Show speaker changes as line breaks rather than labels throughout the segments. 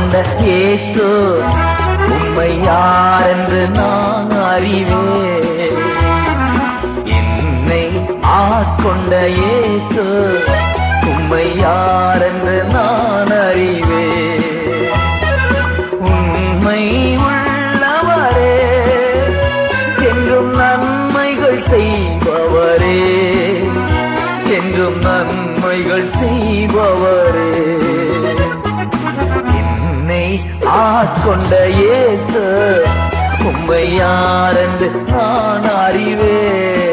ஆட்கொண்ட இயேசு உம்மை யார் என்று நான் அறிவேன் என்னை ஆட்கொண்ட இயேசு உம்மை யார் என்று நான் அறிவேன் உண்மை உள்ளவரே என்றும் நன்மைகள் செய்பவரே என்றும் நன்மைகள் செய்பவரே என்னை ஆட்கொண்ட இயேசு உம்மை யார் என்று நான் அறிவேன்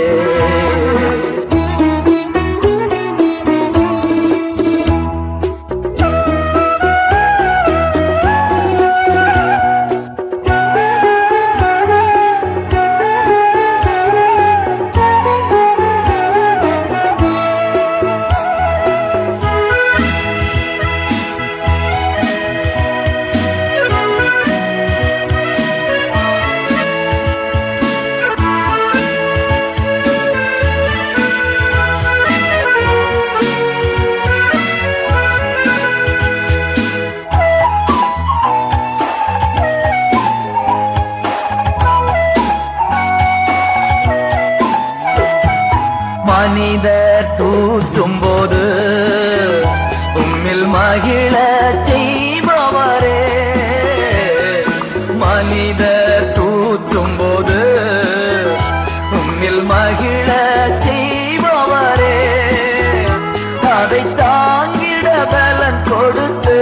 மனிதர் தூற்றும் போது உம்மில் மகிழ செய்பவரே மனிதர் தூற்றும் போது உம்மில் மகிழ செய்பவரே அதை தாங்கிட பலன் கொடுத்து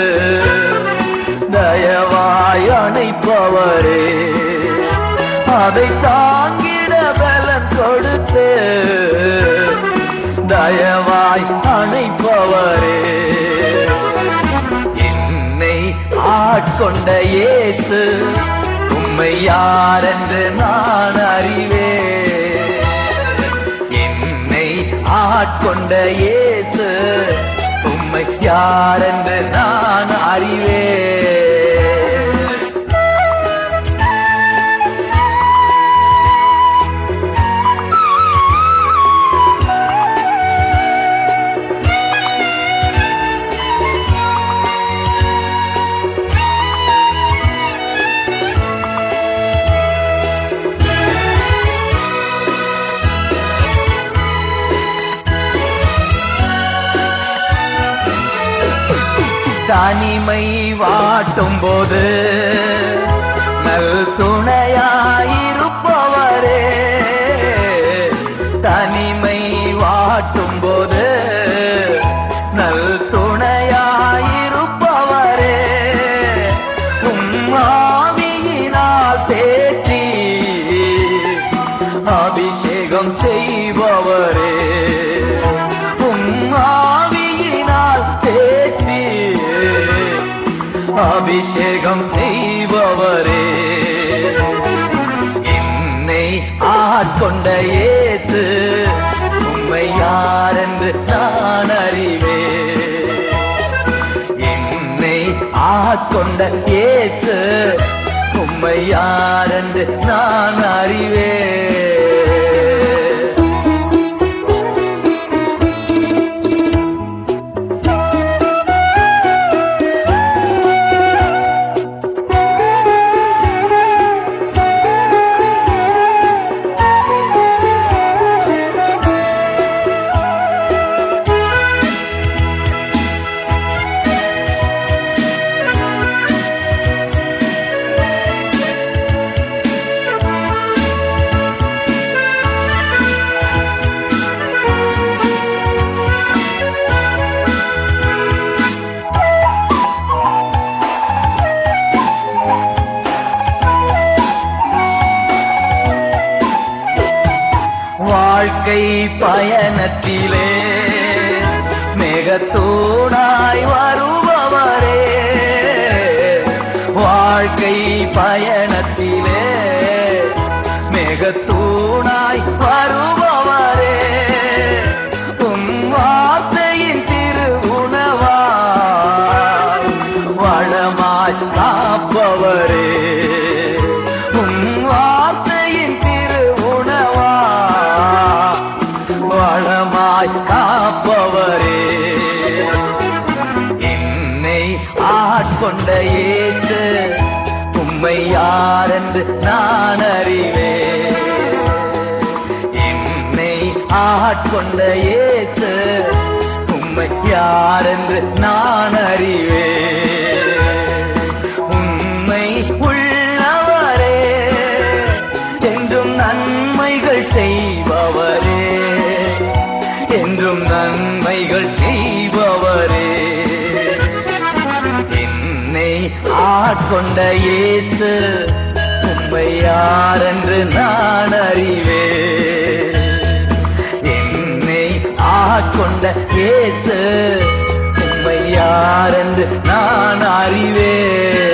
தயவாய் அணைப்பவரே அதை தாங்கிட பலன் கொடுத்து தயவாய் அணைப்பவரே என்னை ஆட்கொண்ட இயேசு உம்மை யார் என்று நான் அறிவேன் என்னை ஆட்கொண்ட இயேசு உம்மை யார் என்று நான் அறிவேன் தனிமை வாட்டும் போது நல் துணையாயிருப்பவரே தனிமை வாட்டும் போது நல் துணையாயிருப்பவரே உம்மாவியினால் தேற்றி அபிஷேகம் செய்பவரே உம்மாவியினால் தேற்றி அபிஷேகம் செய்பவரே என்னை ஆட்கொண்ட இயேசு உம்மை யார் என்று நான் அறிவேன் என்னை ஆட்கொண்ட இயேசு உம்மை யார் என்று நான் அறிவேன் வாழ்க்கை பயணத்திலே மேகத்தூணாய் வருபவரே வாழ்க்கை பயணத்திலே மேகத்தூணாய் வருபவரே உம் வார்த்தையின் திருவுணவா வளமாய் காப்பவரே உம் வார்த்தையின் திருவுணவா வளமாய் காப்பவரே என்னை ஆட்கொண்ட ஆட்கொண்ட இயேசு உம்மை யார் என்று நான் அறிவேன் என்னை ஆட்கொண்ட இயேசு உம்மை யார் என்று நான் அறிவேன் உண்மை உள்ளவரே என்றும் நன்மைகள் செய்பவரே என்றும் நன்மைகள் செய்பவரே என்னை ஆட்கொண்ட இயேசு உம்மை யார் என்று நான் அறிவேன் என்னை ஆட்கொண்ட இயேசு உம்மை யார் என்று நான் அறிவேன்